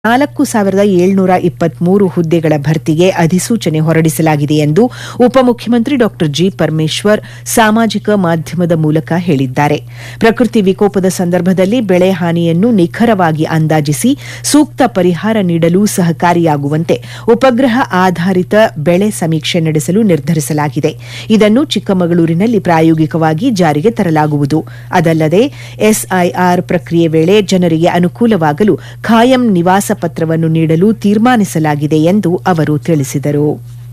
ನಾಲ್ಕು ಸಾವಿರದ ಏಳ್ನೂರ ಇಪ್ಪತ್ಮೂರು ಹುದ್ದೆಗಳ ಭರ್ತಿಗೆ ಅಧಿಸೂಚನೆ ಹೊರಡಿಸಲಾಗಿದೆ ಎಂದು ಉಪಮುಖ್ಯಮಂತ್ರಿ ಡಾ ಜಿ ಪರಮೇಶ್ವರ್ ಸಾಮಾಜಿಕ ಮಾಧ್ಯಮದ ಮೂಲಕ ಹೇಳಿದ್ದಾರೆ ಪ್ರಕೃತಿ ವಿಕೋಪದ ಸಂದರ್ಭದಲ್ಲಿ ಬೆಳೆ ಹಾನಿಯನ್ನು ನಿಖರವಾಗಿ ಅಂದಾಜಿಸಿ ಸೂಕ್ತ ಪರಿಹಾರ ನೀಡಲು ಸಹಕಾರಿಯಾಗುವಂತೆ ಉಪಗ್ರಹ ಆಧಾರಿತ ಬೆಳೆ ಸಮೀಕ್ಷೆ ನಡೆಸಲು ನಿರ್ಧರಿಸಲಾಗಿದೆ ಇದನ್ನು ಚಿಕ್ಕಮಗಳೂರಿನಲ್ಲಿ ಪ್ರಾಯೋಗಿಕವಾಗಿ ಜಾರಿಗೆ ತರಲಾಗುವುದು ಅದಲ್ಲದೆ ಎಸ್ಐಆರ್ ಪ್ರಕ್ರಿಯೆ ವೇಳೆ ಜನರಿಗೆ ಅನುಕೂಲವಾಗಲು ಖಾಯಂ ನಿವಾಸ ಪತ್ರವನ್ನು ನೀಡಲು ತೀರ್ಮಾನಿಸಲಾಗಿದೆ ಎಂದು ಅವರು ತಿಳಿಸಿದರು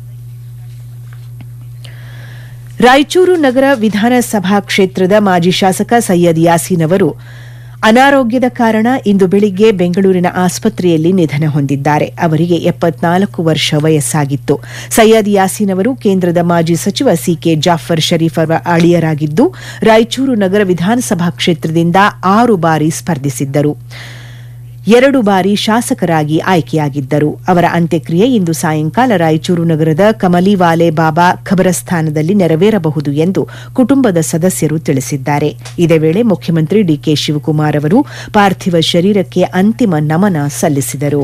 ರಾಯಚೂರು ನಗರ ವಿಧಾನಸಭಾ ಕ್ಷೇತ್ರದ ಮಾಜಿ ಶಾಸಕ ಸೈಯದ್ ಯಾಸೀನ್ ಅವರು ಅನಾರೋಗ್ಯದ ಕಾರಣ ಇಂದು ಬೆಳಿಗ್ಗೆ ಬೆಂಗಳೂರಿನ ಆಸ್ಪತ್ರೆಯಲ್ಲಿ ನಿಧನ ಹೊಂದಿದ್ದಾರೆ ಅವರಿಗೆ ಎಪ್ಪತ್ನಾಲ್ಕು ವರ್ಷ ವಯಸ್ಸಾಗಿತ್ತು ಸೈಯದ್ ಯಾಸೀನ್ ಅವರು ಕೇಂದ್ರದ ಮಾಜಿ ಸಚಿವ ಸಿಕೆ ಜಾಫರ್ ಶರೀಫ್ ಅವರ ಅಳಿಯರಾಗಿದ್ದು ರಾಯಚೂರು ನಗರ ವಿಧಾನಸಭಾ ಕ್ಷೇತ್ರದಿಂದ ಆರು ಬಾರಿ ಸ್ಪರ್ಧಿಸಿದ್ದರು ಎರಡು ಬಾರಿ ಶಾಸಕರಾಗಿ ಆಯ್ಕೆಯಾಗಿದ್ದರು ಅವರ ಅಂತ್ಯಕ್ರಿಯೆ ಇಂದು ಸಾಯಂಕಾಲ ರಾಯಚೂರು ನಗರದ ಕಮಲಿವಾಲೆ ಬಾಬಾ ಖಬರಸ್ಥಾನದಲ್ಲಿ ನೆರವೇರಬಹುದು ಎಂದು ಕುಟುಂಬದ ಸದಸ್ಯರು ತಿಳಿಸಿದ್ದಾರೆ ಇದೇ ವೇಳೆ ಮುಖ್ಯಮಂತ್ರಿ ಡಿಕೆ ಶಿವಕುಮಾರ್ ಅವರು ಪಾರ್ಥಿವ ಶರೀರಕ್ಕೆ ಅಂತಿಮ ನಮನ ಸಲ್ಲಿಸಿದರು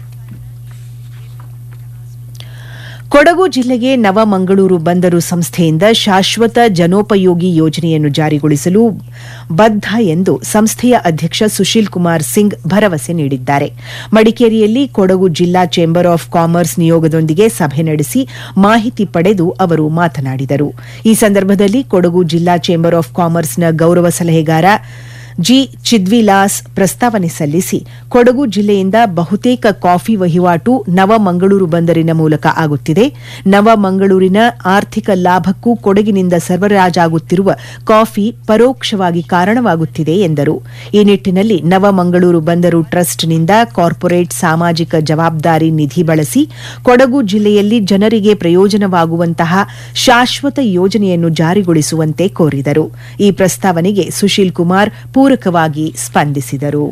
ಕೊಡಗು ಜಿಲ್ಲೆಗೆ ನವಮಂಗಳೂರು ಬಂದರು ಸಂಸ್ಥೆಯಿಂದ ಶಾಶ್ವತ ಜನೋಪಯೋಗಿ ಯೋಜನೆಯನ್ನು ಜಾರಿಗೊಳಿಸಲು ಬದ್ಧ ಎಂದು ಸಂಸ್ಥೆಯ ಅಧ್ಯಕ್ಷ ಸುಶೀಲ್ ಕುಮಾರ್ ಸಿಂಗ್ ಭರವಸೆ ನೀಡಿದ್ದಾರೆ ಮಡಿಕೇರಿಯಲ್ಲಿ ಕೊಡಗು ಜಿಲ್ಲಾ ಚೇಂಬರ್ ಆಫ್ ಕಾಮರ್ಸ್ ನಿಯೋಗದೊಂದಿಗೆ ಸಭೆ ನಡೆಸಿ ಮಾಹಿತಿ ಪಡೆದು ಅವರು ಮಾತನಾಡಿದರು ಈ ಸಂದರ್ಭದಲ್ಲಿ ಕೊಡಗು ಜಿಲ್ಲಾ ಚೇಂಬರ್ ಆಫ್ ಕಾಮರ್ಸ್ನ ಗೌರವ ಸಲಹೆಗಾರ ಜಿ ಚಿದ್ವಿಲಾಸ್ ಪ್ರಸ್ತಾವನೆ ಸಲ್ಲಿಸಿ ಕೊಡಗು ಜಿಲ್ಲೆಯಿಂದ ಬಹುತೇಕ ಕಾಫಿ ವಹಿವಾಟು ನವಮಂಗಳೂರು ಬಂದರಿನ ಮೂಲಕ ಆಗುತ್ತಿದೆ ನವಮಂಗಳೂರಿನ ಆರ್ಥಿಕ ಲಾಭಕ್ಕೂ ಕೊಡಗಿನಿಂದ ಸರಬರಾಜಾಗುತ್ತಿರುವ ಕಾಫಿ ಪರೋಕ್ಷವಾಗಿ ಕಾರಣವಾಗುತ್ತಿದೆ ಎಂದರು ಈ ನಿಟ್ಟಿನಲ್ಲಿ ನವಮಂಗಳೂರು ಬಂದರು ಟ್ರಸ್ಟ್ನಿಂದ ಕಾರ್ಪೊರೇಟ್ ಸಾಮಾಜಿಕ ಜವಾಬ್ದಾರಿ ನಿಧಿ ಬಳಸಿ ಕೊಡಗು ಜಿಲ್ಲೆಯಲ್ಲಿ ಜನರಿಗೆ ಪ್ರಯೋಜನವಾಗುವಂತಹ ಶಾಶ್ವತ ಯೋಜನೆಯನ್ನು ಜಾರಿಗೊಳಿಸುವಂತೆ ಕೋರಿದರು ಈ ಪ್ರಸ್ತಾವನೆಗೆ ಸುಶೀಲ್ ಕುಮಾರ್ ಪೂರಕವಾಗಿ ಸ್ಪಂದಿಸಿದರು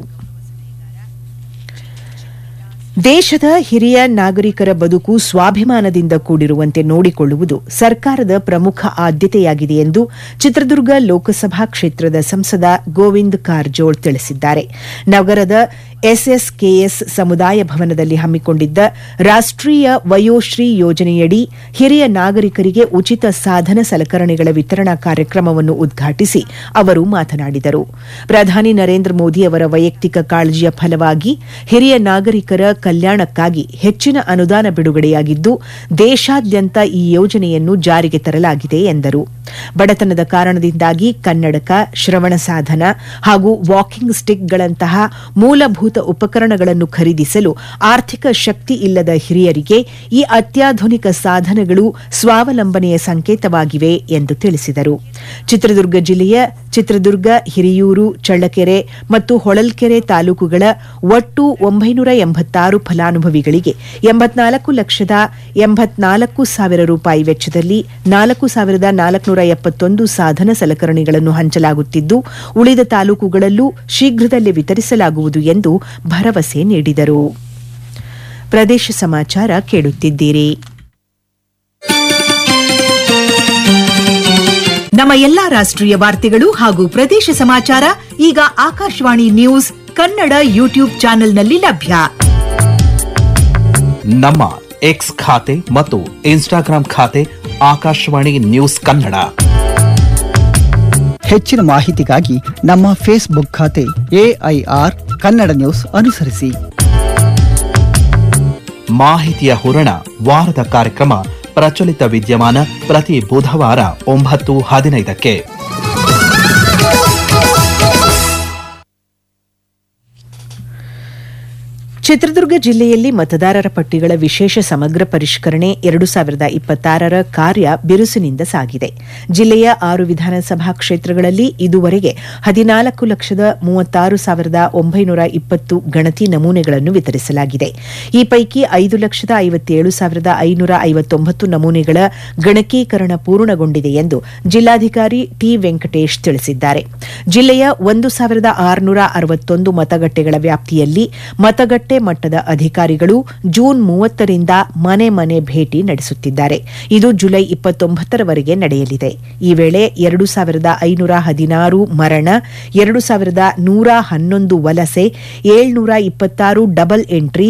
ದೇಶದ ಹಿರಿಯ ನಾಗರಿಕರ ಬದುಕು ಸ್ವಾಭಿಮಾನದಿಂದ ಕೂಡಿರುವಂತೆ ನೋಡಿಕೊಳ್ಳುವುದು ಸರ್ಕಾರದ ಪ್ರಮುಖ ಆದ್ಯತೆಯಾಗಿದೆ ಎಂದು ಚಿತ್ರದುರ್ಗ ಲೋಕಸಭಾ ಕ್ಷೇತ್ರದ ಸಂಸದ ಗೋವಿಂದ್ ಕಾರಜೋಳ್ ತಿಳಿಸಿದ್ದಾರೆ ನಗರದ ಎಸ್ಎಸ್ಕೆಎಸ್ ಸಮುದಾಯ ಭವನದಲ್ಲಿ ಹಮ್ಮಿಕೊಂಡಿದ್ದ ರಾಷ್ಟೀಯ ವಯೋಶ್ರೀ ಯೋಜನೆಯಡಿ ಹಿರಿಯ ನಾಗರಿಕರಿಗೆ ಉಚಿತ ಸಾಧನ ಸಲಕರಣೆಗಳ ವಿತರಣಾ ಕಾರ್ಯಕ್ರಮವನ್ನು ಉದ್ಘಾಟಿಸಿ ಅವರು ಮಾತನಾಡಿದರು ಪ್ರಧಾನಿ ನರೇಂದ್ರ ಮೋದಿ ಅವರ ವೈಯಕ್ತಿಕ ಕಾಳಜಿಯ ಫಲವಾಗಿ ಹಿರಿಯ ನಾಗರಿಕರ ಕಲ್ಯಾಣಕ್ಕಾಗಿ ಹೆಚ್ಚಿನ ಅನುದಾನ ಬಿಡುಗಡೆಯಾಗಿದ್ದು ದೇಶಾದ್ಯಂತ ಈ ಯೋಜನೆಯನ್ನು ಜಾರಿಗೆ ತರಲಾಗಿದೆ ಎಂದರು ಬಡತನದ ಕಾರಣದಿಂದಾಗಿ ಕನ್ನಡಕ ಶ್ರವಣ ಸಾಧನ ಹಾಗೂ ವಾಕಿಂಗ್ ಸ್ಟಿಕ್ಗಳಂತಹ ಮೂಲಭೂತ ಉಪಕರಣಗಳನ್ನು ಖರೀದಿಸಲು ಆರ್ಥಿಕ ಶಕ್ತಿ ಇಲ್ಲದ ಹಿರಿಯರಿಗೆ ಈ ಅತ್ಯಾಧುನಿಕ ಸಾಧನಗಳು ಸ್ವಾವಲಂಬನೆಯ ಸಂಕೇತವಾಗಿವೆ ಎಂದು ತಿಳಿಸಿದರು ಚಿತ್ರದುರ್ಗ ಜಿಲ್ಲೆಯ ಚಿತ್ರದುರ್ಗ ಹಿರಿಯೂರು ಚಳ್ಳಕೆರೆ ಮತ್ತು ಹೊಳಲ್ಕೆರೆ ತಾಲೂಕುಗಳ ಒಟ್ಟು ಒಂಬೈನೂರ ಎಂಬತ್ತಾರು ಫಲಾನುಭವಿಗಳಿಗೆ ಎಂಬತ್ನಾಲ್ಕು ಲಕ್ಷದ ಎಂಬತ್ನಾಲ್ಕು ಸಾವಿರ ರೂಪಾಯಿ ವೆಚ್ಚದಲ್ಲಿ ನಾಲ್ಕು ಸಾವಿರದ ನಾಲ್ಕುನೂರ ಎಪ್ಪತ್ತೊಂದು ಸಾಧನ ಸಲಕರಣೆಗಳನ್ನು ಹಂಚಲಾಗುತ್ತಿದ್ದು ಉಳಿದ ತಾಲೂಕುಗಳಲ್ಲೂ ಶೀಘ್ರದಲ್ಲೇ ವಿತರಿಸಲಾಗುವುದು ಎಂದು ಭರವಸೆ ನೀಡಿದರು ಪ್ರದೇಶ ಸಮಾಚಾರ ಕೇಳುತ್ತಿದ್ದೀರಿ ನಮ್ಮ ಎಲ್ಲಾ ರಾಷ್ಟ್ರೀಯ ವಾರ್ತೆಗಳು ಹಾಗೂ ಪ್ರದೇಶ ಸಮಾಚಾರ ಈಗ ಆಕಾಶವಾಣಿ ನ್ಯೂಸ್ ಕನ್ನಡ ಯೂಟ್ಯೂಬ್ ಚಾನೆಲ್ನಲ್ಲಿ ಲಭ್ಯ ನಮ್ಮ ಎಕ್ಸ್ ಖಾತೆ ಮತ್ತು ಇನ್ಸ್ಟಾಗ್ರಾಂ ಖಾತೆ ಆಕಾಶವಾಣಿ ನ್ಯೂಸ್ ಕನ್ನಡ ಹೆಚ್ಚಿನ ಮಾಹಿತಿಗಾಗಿ ನಮ್ಮ ಫೇಸ್ಬುಕ್ ಖಾತೆ ಎಐಆರ್ ಕನ್ನಡ ನ್ಯೂಸ್ ಅನುಸರಿಸಿ ಮಾಹಿತಿಯ ಹೂರಣ ವಾರದ ಕಾರ್ಯಕ್ರಮ ಪ್ರಚಲಿತ ವಿದ್ಯಮಾನ ಪ್ರತಿ ಬುಧವಾರ ಒಂಬತ್ತು ಹದಿನೈದಕ್ಕೆ ಚಿತ್ರದುರ್ಗ ಜಿಲ್ಲೆಯಲ್ಲಿ ಮತದಾರರ ಪಟ್ಟಿಗಳ ವಿಶೇಷ ಸಮಗ್ರ ಪರಿಷ್ಕರಣೆ ಎರಡು ಸಾವಿರದ ಇಪ್ಪತ್ತಾರರ ಕಾರ್ಯ ಬಿರುಸಿನಿಂದ ಸಾಗಿದೆ ಜಿಲ್ಲೆಯ ಆರು ವಿಧಾನಸಭಾ ಕ್ಷೇತ್ರಗಳಲ್ಲಿ ಇದುವರೆಗೆ ಹದಿನಾಲ್ಕು ಲಕ್ಷದ ಮೂವತ್ತಾರು ಸಾವಿರದ ಒಂಬೈನೂರ ಇಪ್ಪತ್ತು ಗಣತಿ ನಮೂನೆಗಳನ್ನು ವಿತರಿಸಲಾಗಿದೆ ಈ ಪೈಕಿ ಐದು ಲಕ್ಷದ ಐವತ್ತೇಳು ಸಾವಿರದ ಐನೂರ ಐವತ್ತೊಂಬತ್ತು ನಮೂನೆಗಳ ಗಣಕೀಕರಣ ಪೂರ್ಣಗೊಂಡಿದೆ ಎಂದು ಜಿಲ್ಲಾಧಿಕಾರಿ ಟಿ ವೆಂಕಟೇಶ್ ತಿಳಿಸಿದ್ದಾರೆ ಜಿಲ್ಲೆಯ ಒಂದು ಸಾವಿರದ ಆರುನೂರ ಅರವತ್ತೊಂದು ಮತಗಟ್ಟೆಗಳ ವ್ಯಾಪ್ತಿಯಲ್ಲಿ ಮತಗಟ್ಟೆ ಮಟ್ಟದ ಅಧಿಕಾರಿಗಳು ಜೂನ್ ಮೂವತ್ತರಿಂದ ಮನೆ ಮನೆ ಭೇಟಿ ನಡೆಸುತ್ತಿದ್ದಾರೆ ಇದು ಜುಲೈ ಇಪ್ಪತ್ತೊಂಬತ್ತರವರೆಗೆ ನಡೆಯಲಿದೆ ಈ ವೇಳೆ ಎರಡು ಸಾವಿರದ ಐನೂರ ಹದಿನಾರು ಮರಣ ಎರಡು ಸಾವಿರದ ನೂರ ಹನ್ನೊಂದು ವಲಸೆ ಏಳ್ನೂರ ಇಪ್ಪತ್ತಾರು ಡಬಲ್ ಎಂಟ್ರಿ